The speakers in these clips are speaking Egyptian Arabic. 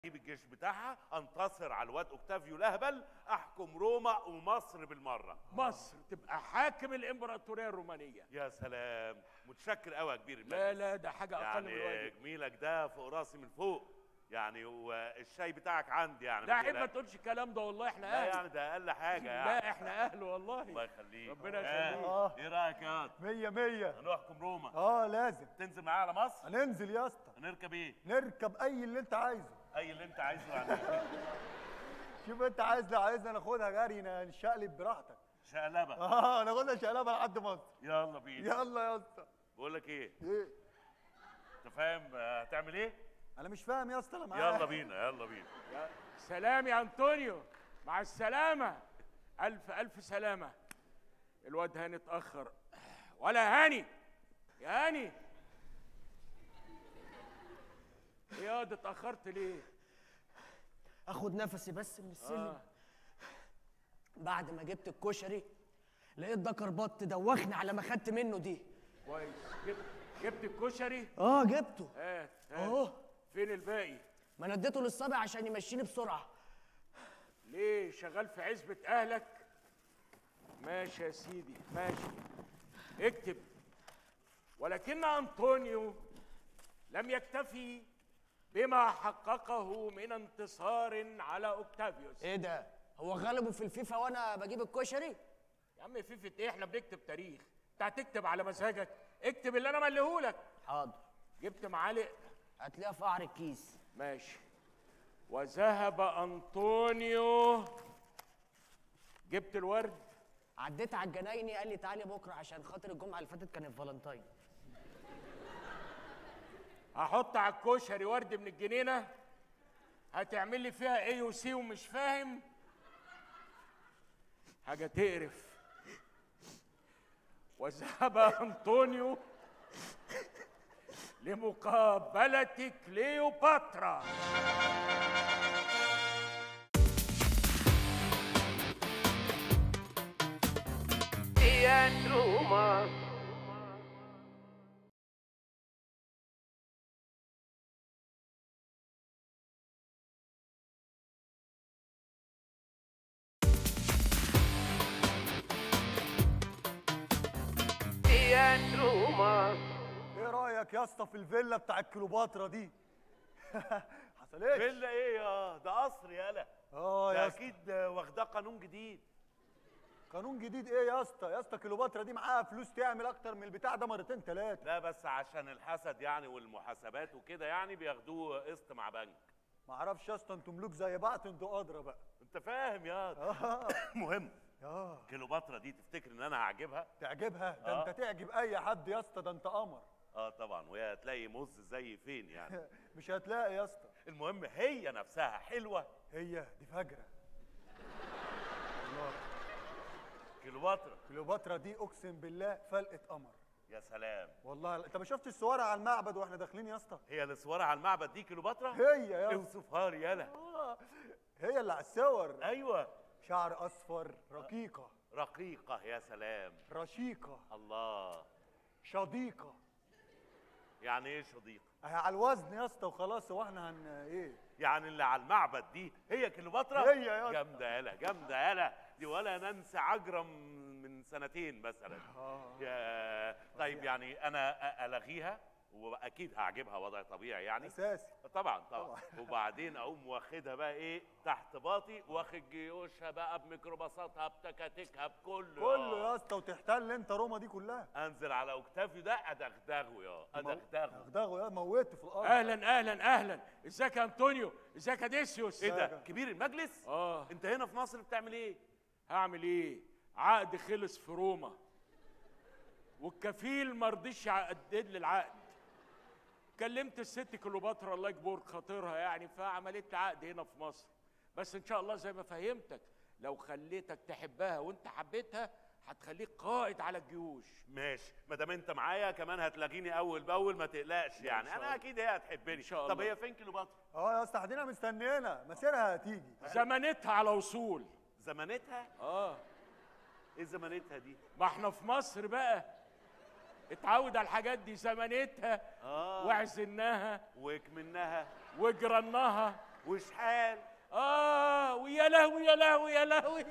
اجيب الجيش بتاعها انتصر على الواد اوكتافيو الاهبل احكم روما ومصر بالمره مصر تبقى حاكم الامبراطوريه الرومانيه يا سلام متشكر قوي يا كبير لا المجلس لا ده حاجه اقل من يعني الواجب جميلك ده فوق راسي من فوق يعني والشاي بتاعك عندي يعني لا ما عيب ما تقلقش. تقولش الكلام ده والله احنا لا اهل يعني ده اقل حاجه يعني لا احنا اهل الله والله يخليك ربنا آه، يخليك. ايه رايك يا واد؟ مية مية هنحكم روما اه لازم تنزل معايا على مصر هننزل يا اسطى هنركب ايه نركب اي اللي انت عايزه اي اللي انت عايزه يعني شوف انت عايز لو عايزنا ناخدها جري نشقلب براحتك شقلبه اه ناخدها شقلبه لحد مصر يلا بينا يلا يا اسطى بقول لك ايه ايه انت فاهم آه، هتعمل ايه انا مش فاهم يا اسطى انا معاك يلا بينا يلا بينا سلام يا انطونيو مع السلامه الف الف سلامه الواد هاني اتاخر ولا هاني يا هاني إيه يا واد اتاخرت ليه اخد نفسي بس من السلم آه. آه. بعد ما جبت الكشري لقيت ده كربط دوخني على ما خدت منه دي كويس جبت جبت الكشري اه جبته هات هات اهو فين الباقي ما انا اديته للصبي عشان يمشيني بسرعه ليه شغال في عزبة أهلك؟ ماشي يا سيدي ماشي اكتب ولكن أنطونيو لم يكتفي بما حققه من انتصار على أوكتافيوس ايه ده هو غلبه في الفيفا وانا بجيب الكشري يا عم فيفة ايه احنا بنكتب تاريخ انت هتكتب على مزاجك اكتب اللي انا مليهولك حاضر جبت معالق هتلاقيها في قعر الكيس ماشي وذهب أنطونيو جبت الورد عديت على الجنايني قال لي تعالي بكره عشان خاطر الجمعه اللي فاتت كان الفالنتاين هحط على الكشري ورد من الجنينه هتعمل لي فيها ايه وسي ومش فاهم حاجه تقرف وذهب انطونيو لمقابله كليوباترا ايه رايك يا اسطى في الفيلا بتاع الكليوباترا دي حصلتش فيلا ايه يا ده قصر يالا اه ده يا اسطى اكيد واخداه قانون جديد قانون جديد ايه يا اسطى يا اسطى كليوباترا دي معاها فلوس تعمل اكتر من البتاع ده مرتين ثلاثه لا بس عشان الحسد يعني والمحاسبات وكده يعني بياخدوه قسط مع بنك ما اعرفش يا اسطى انتوا ملوك زي بعض انتوا ادرى بقى انت فاهم يا اه مهم اه كليوباترا دي تفتكر ان انا هعجبها تعجبها ده آه. انت تعجب اي حد يا اسطى ده انت قمر اه طبعا وهي هتلاقي مز زي فين يعني مش هتلاقي يا اسطى المهم هي نفسها حلوه هي دي فجره كليوباترا كليوباترا دي اقسم بالله فلقه قمر يا سلام والله انت ما شفتش صورها على المعبد واحنا داخلين يا اسطى هي اللي صورها على المعبد دي كليوباترا هي يا اسطى اوصفها لي يالا آه، هي اللي على الصور ايوه شعر اصفر رقيقه رقيقه يا سلام رشيقه الله شديقه يعني ايه صديق اهي على الوزن يا اسطى وخلاص هو احنا هن ايه يعني اللي على المعبد دي هي كليوباترا هي يا اسطى. جامده يالا جامده يالا دي ولا ننسى عجرم من سنتين مثلا يا طيب يعني انا أ- الغيها واكيد هعجبها وضع طبيعي يعني اساسي طبعا طبعا وبعدين اقوم واخدها بقى ايه تحت باطي واخد جيوشها بقى بميكروباصاتها بتكاتكها بكله كله آه. يا اسطى وتحتل انت روما دي كلها انزل على اوكتافيو ده ادغدغه يا ادغدغه اخدغه يا موته في الارض اهلا اهلا اهلا ازيك يا انطونيو ازيك يا ديسيوس ايه ده كبير المجلس اه انت هنا في مصر بتعمل ايه هعمل ايه عقد خلص في روما والكفيل ما رضيش يعدد لي العقد كلمت الست كليوباترا الله يجبر خاطرها يعني فعملت لي عقد هنا في مصر بس ان شاء الله زي ما فهمتك لو خليتك تحبها وانت حبيتها هتخليك قائد على الجيوش ماشي ما دام انت معايا كمان هتلاقيني اول باول ما تقلقش يعني شاء انا الله. اكيد هي هتحبني إن شاء طب الله. هي فين كليوباترا اه يا اسطى قاعدين مستنينا مسيرها هتيجي زمانتها على وصول زمانتها اه ايه زمانتها دي ما احنا في مصر بقى اتعود على الحاجات دي زمانتها آه. وعزناها وكمنها وجرناها وشحال اه ويا لهوي يا لهوي يا لهوي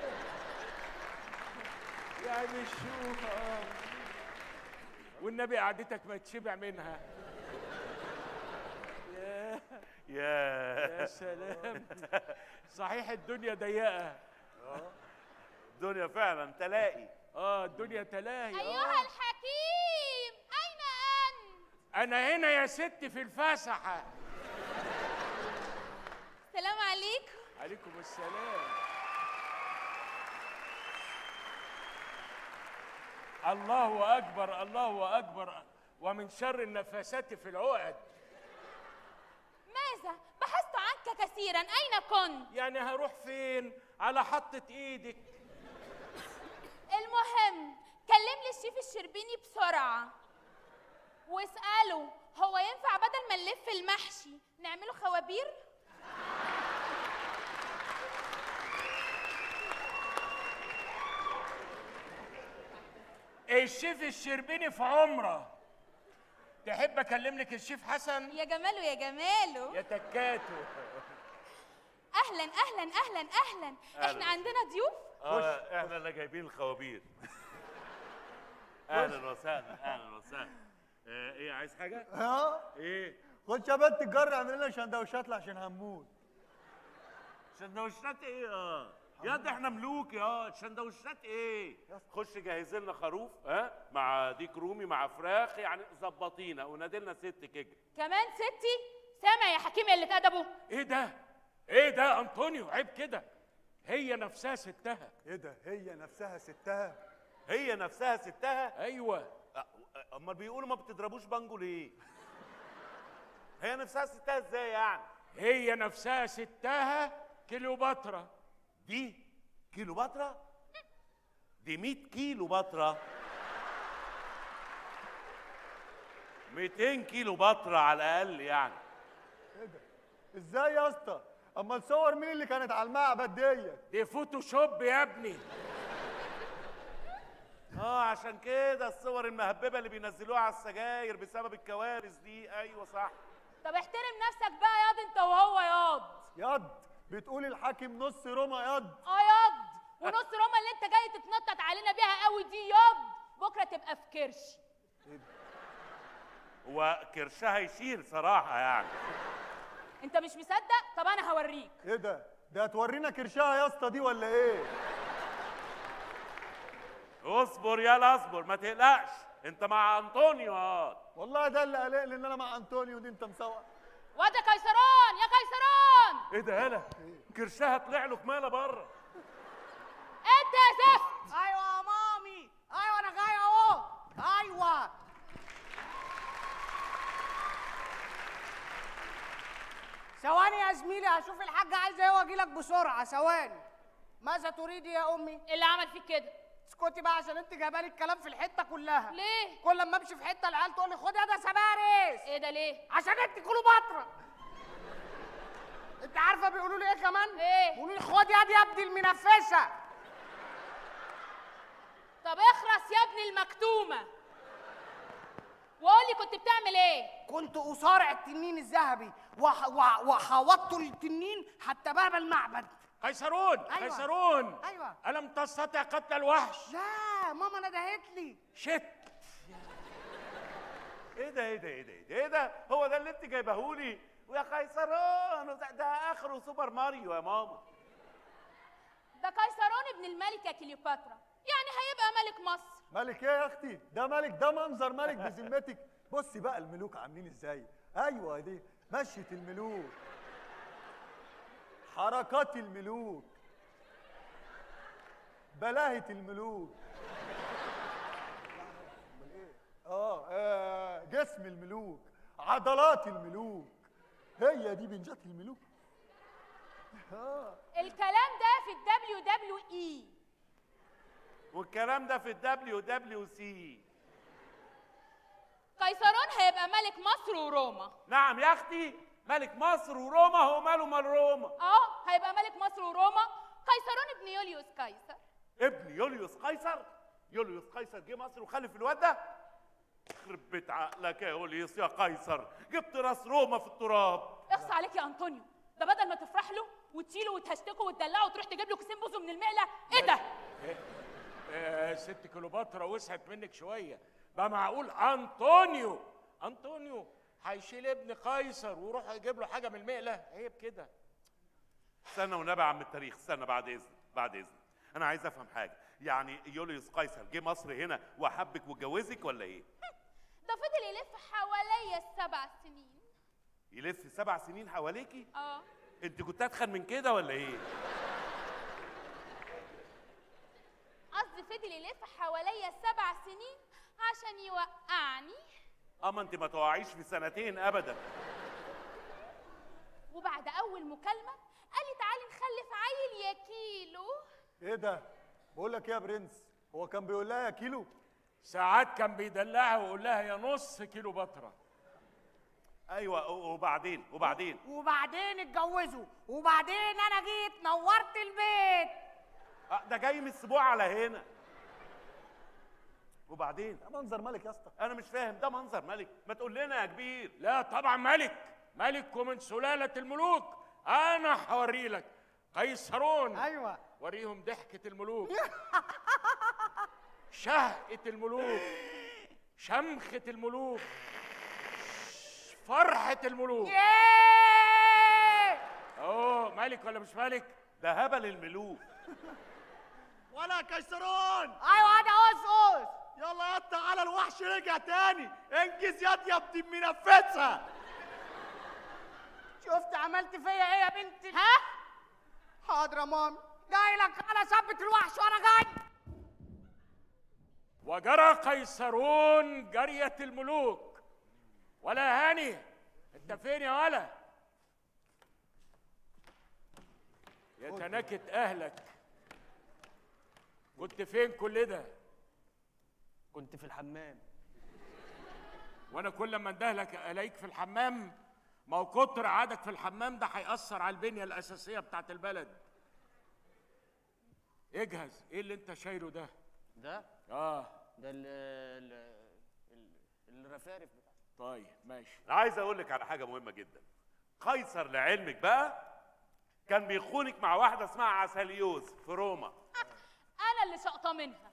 يا مشوف اه والنبي قعدتك ما تشبع منها يا يا يا سلام صحيح الدنيا ضيقه الدنيا فعلا تلاقي اه الدنيا تلاهي أيها آه. الحكيم أين أنت؟ انا هنا يا ست في الفسحه السلام عليكم عليكم السلام الله اكبر الله اكبر ومن شر النفاسات في العقد ماذا؟ بحثت عنك كثيرا أين كنت؟ يعني هروح فين على حطة ايدك المهم كلم لي الشيف الشربيني بسرعة واسأله هو ينفع بدل ما نلف المحشي نعمله خوابير؟ الشيف الشربيني في عمره تحب اكلم لك الشيف حسن يا جماله يا جماله يا تكاتو أهلا أهلا أهلا أهلا أهلا. إحنا عندنا ضيوف؟ اه احنا اللي جايبين الخوابير اهلا وسهلا اهلا وسهلا آه ايه عايز حاجه ها ايه خد يا بنت الجر اعمل لنا سندوتشات عشان هنموت سندوتشات ايه اه يا ده احنا ملوك يا سندوتشات ايه خش جهز لنا خروف ها مع ديك رومي مع فراخ يعني ظبطينا ونادي لنا ست كيك كمان ستي؟ سامع يا حكيم اللي أدبه؟ ايه ده ايه ده انطونيو عيب كده هي نفسها ستها ايه ده هي نفسها ستها هي نفسها ستها ايوه أ- امال بيقولوا ما بتضربوش بانجو ليه هي نفسها ستها ازاي يعني هي نفسها ستها كليوباترا دي كيلو بطرة دي 100 كيلو بطرة 200 كيلو بطرة على الأقل يعني ايه ده ازاي يا اسطى اما نصور مين اللي كانت على المعبد ديت دي فوتوشوب يا ابني اه عشان كده الصور المهببة اللي بينزلوها على السجاير بسبب الكوارث دي أيوة صح طب احترم نفسك بقى ياض انت وهو ياض ياض بتقول الحاكم نص روما ياض اه ياض ونص روما اللي انت جاي تتنطط علينا بيها قوي دي ياض بكره تبقى في كرش وكرشها يشيل صراحة يعني انت مش مصدق طب انا هوريك ايه ده ده هتورينا كرشها يا اسطى دي ولا ايه اصبر يلا اصبر ما تقلقش انت مع انطونيو اه والله ده اللي قلقني ان انا مع انطونيو دي انت مسوق واد يا قيصران يا قيصران ايه ده يالا كرشها طلع له كمالة بره انت يا زفت ايوه يا مامي ايوه انا جاي اهو ايوه ثواني يا زميلي هشوف الحاج عايز ايه واجي لك بسرعه ثواني ماذا تريدي يا امي اللي عمل فيك كده اسكتي بقى عشان انت جايبه لي الكلام في الحته كلها ليه كل لما امشي في حته العيال تقول لي خد يا ده سبارس ايه ده ليه عشان انت كليوباترا انت عارفه بيقولوا لي ايه كمان ايه؟ بيقولوا لي خد يا دي يا ابني المنفسه طب اخرس يا ابني المكتومه وقول لي كنت بتعمل ايه كنت أصارع التنين الذهبي وح- وح- وحاوطت التنين حتى باب المعبد قيصرون أيوة. قيصرون أيوة. الم تستطع قتل الوحش لا ماما ندهت لي شت ايه ده ايه ده ايه ده ايه ده, إيه ده؟ هو ده اللي انت جايبهولي ويا قيصران وده- ده اخره سوبر ماريو يا ماما ده قيصرون ابن الملكه كليوباترا يعني هيبقى ملك مصر ملك ايه يا اختي ده ملك ده منظر ملك بذمتك بصي بقى الملوك عاملين ازاي ايوه دي مشية الملوك حركات الملوك بلاهة الملوك أمال إيه؟ اه آه، جسم الملوك عضلات الملوك هي دي بنجات الملوك الكلام ده في الدبليو دبليو اي والكلام ده في الدبليو دبليو سي قيصرون هيبقى ملك مصر وروما نعم يا اختي ملك مصر وروما هو ماله مال روما اه هيبقى ملك مصر وروما قيصرون ابن يوليوس قيصر ابن يوليوس قيصر يوليوس قيصر جه مصر وخلف الواد ده يخرب بيت عقلك يا يوليوس يا قيصر جبت راس روما في التراب اخص عليك يا انطونيو ده بدل ما تفرح له وتشيله وتهشتكه وتدلعه وتروح تجيب له كيسين بوز من المقله ايه ده آه ست كليوباترا وسعت منك شويه بقى معقول انطونيو انطونيو هيشيل ابن قيصر ويروح يجيب له حاجه من المقله عيب كده استنى ونبع عم التاريخ استنى بعد اذنك بعد اذنك انا عايز افهم حاجه يعني يوليوس قيصر جه مصر هنا وحبك واتجوزك ولا ايه ده فضل يلف حواليا السبع سنين يلف سبع سنين حواليكي اه انت كنت اتخن من كده ولا ايه قصدي فضل يلف حواليا السبع سنين عشان يوقعني اما انت ما تقعيش في سنتين ابدا وبعد اول مكالمه قال لي تعالي نخلف عيل يا كيلو ايه ده بقول لك ايه يا برنس هو كان بيقول لها يا كيلو ساعات كان بيدلعها ويقول لها يا نص كيلو بطره ايوه و- وبعدين وبعدين وبعدين اتجوزوا وبعدين انا جيت نورت البيت آه، ده جاي من السبوع على هنا وبعدين ده منظر ملك يا اسطى انا مش فاهم ده منظر ملك ما تقول لنا يا كبير لا طبعا ملك ملك ومن سلاله الملوك انا هوري لك قيصرون ايوه وريهم ضحكة الملوك شهقة الملوك شمخة الملوك فرحة الملوك ياه اوه ملك ولا مش ملك ده هبل الملوك ولا كيسرون ايوه انا قصقص يلا يا تعالى الوحش رجع تاني انجز يد يا ابن منفسها شفت عملت فيا ايه يا بنت ها حاضر يا مامي جاي لك على ثبت الوحش وانا جاي وجرى قيصرون جرية الملوك ولا هاني انت فين يا ولا يا تنكة اهلك كنت فين كل ده كنت في الحمام وانا كل ما اندهلك الاقيك في الحمام ما هو كتر قعدك في الحمام ده هيأثر على البنية الأساسية بتاعت البلد اجهز ايه اللي انت شايله ده ده اه ده ال ال ال- الرفارف بتاع طيب ماشي عايز اقول لك على حاجه مهمه جدا قيصر لعلمك بقى كان بيخونك مع واحده اسمها عساليوس في روما انا اللي شقطه منها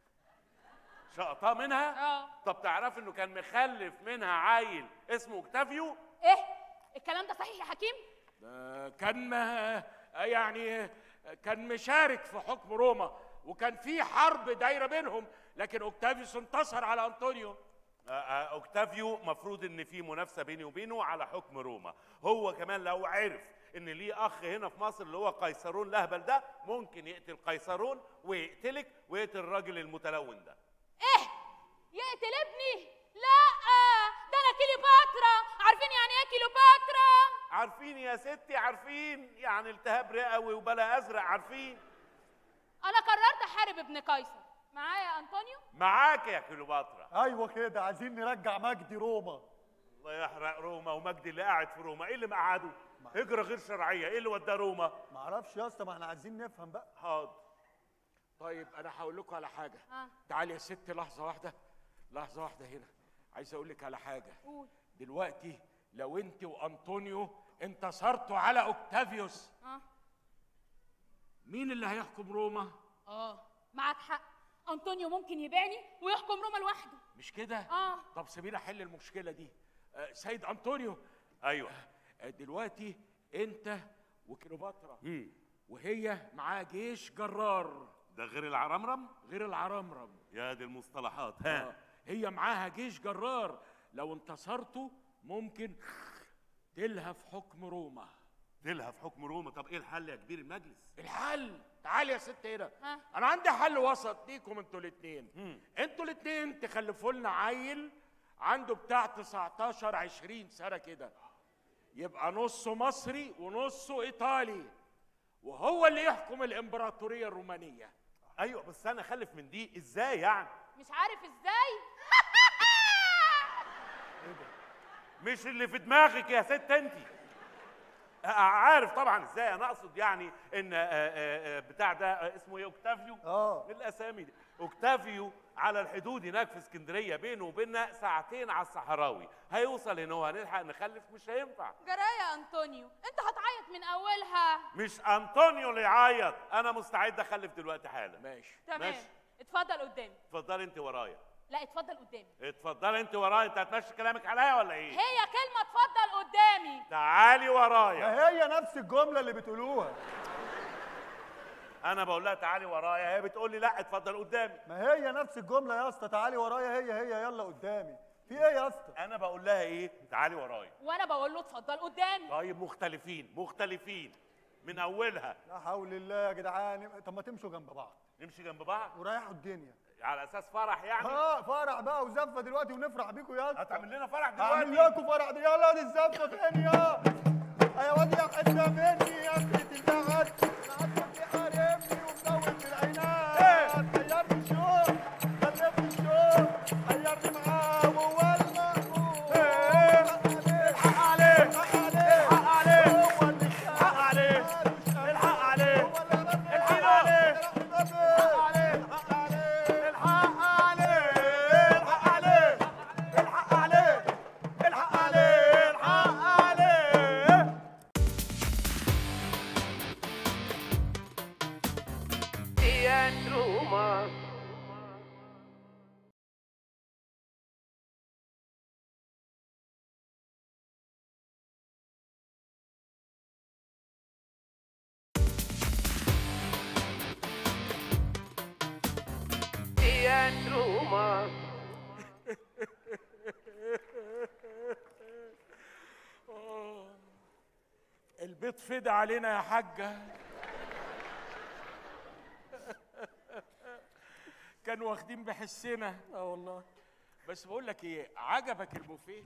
شقطاه منها اه طب تعرف انه كان مخلف منها عيل اسمه اوكتافيو ايه الكلام ده صحيح يا حكيم ده كان ما يعني كان مشارك في حكم روما وكان في حرب دايره بينهم لكن اوكتافيوس انتصر على انطونيو آه، آه، اوكتافيو مفروض ان في منافسه بيني وبينه على حكم روما هو كمان لو عرف ان ليه اخ هنا في مصر اللي هو قيصرون الاهبل ده ممكن يقتل قيصرون ويقتلك ويقتل الراجل المتلون ده ايه يقتل ابني لا ده انا كيلوباترا عارفين يعني ايه كيلوباترا عارفين يا ستي عارفين يعني التهاب رئوي وبلا ازرق عارفين انا قررت احارب ابن قيصر معايا يا انطونيو معاك يا كليوباترا ايوه كده عايزين نرجع مجدي روما الله يحرق روما ومجدي اللي قاعد في روما ايه اللي مقعده هجره غير شرعيه ايه اللي وداه روما معرفش يا اسطى ما احنا عايزين نفهم بقى حاضر طيب انا هقول لكم على حاجه آه. تعالي يا ست لحظه واحده لحظه واحده هنا عايز اقول لك على حاجه قول دلوقتي لو انت وانطونيو انتصرتوا على اوكتافيوس اه مين اللي هيحكم روما اه معاك حق انطونيو ممكن يبيعني ويحكم روما لوحده مش كده اه طب سيبيني احل المشكله دي آه، سيد انطونيو ايوه آه، دلوقتي انت وكليوباترا مم. وهي معاه جيش جرار ده غير العرمرم غير العرمرم يا دي المصطلحات آه، ها هي معاها جيش جرار لو انتصرتوا ممكن تلهف حكم روما تلها في حكم روما طب ايه الحل يا كبير المجلس الحل تعالي يا ست هنا ها. انا عندي حل وسط ليكم انتوا الاثنين انتوا الاثنين تخلفوا لنا عيل عنده بتاع 19 20 سنه كده يبقى نصه مصري ونصه ايطالي وهو اللي يحكم الامبراطوريه الرومانيه ايوه بس انا خلف من دي ازاي يعني مش عارف ازاي مش اللي في دماغك يا ست انت عارف طبعا ازاي انا اقصد يعني ان آه، آه، آه، بتاع ده آه، اسمه ايه اوكتافيو اه الاسامي دي اوكتافيو على الحدود هناك في اسكندريه بينه وبيننا ساعتين على الصحراوي هيوصل هنا وهنلحق نخلف مش هينفع جرايه يا انطونيو انت هتعيط من اولها مش انطونيو اللي يعيط انا مستعد اخلف دلوقتي حالا ماشي تمام ماشي. اتفضل قدامي اتفضلي انت ورايا لا اتفضل قدامي اتفضلي انت ورايا انت هتمشي كلامك عليا ولا ايه هي كلمه اتفضل قدامي تعالي ورايا ما هي نفس الجمله اللي بتقولوها انا بقول لها تعالي ورايا هي بتقول لي لا اتفضل قدامي ما هي نفس الجمله يا اسطى تعالي ورايا هي هي يلا قدامي في ايه يا اسطى انا بقول لها ايه تعالي ورايا وانا بقول له اتفضل قدامي طيب مختلفين مختلفين من اولها لا حول الله يا جدعان طب ما تمشوا جنب بعض نمشي جنب بعض وريحوا الدنيا على اساس فرح يعني اه فرح بقى وزفه دلوقتي ونفرح بيكم يا اسطى هتعمل لنا فرح هعمل دلوقتي لكم فرح دي يلا دي الزفه فين يا يا واد يا حته مني يا اخي تنتهد العسل بيحاربني ومدون في العينات غيرني الشوق خلفني الشوق غيرني معاه وهو المأمور الحق عليه الحق عليه الحق عليه هو اللي الحق عليه الحق عليه الحق عليه الحق عليه الحق عليه الحق عليه الحق عليه الحق عليه الحق عليه الحق عليه البيض فدا علينا يا حاجة كانوا واخدين بحسنا اه والله بس بقول لك ايه عجبك البوفيه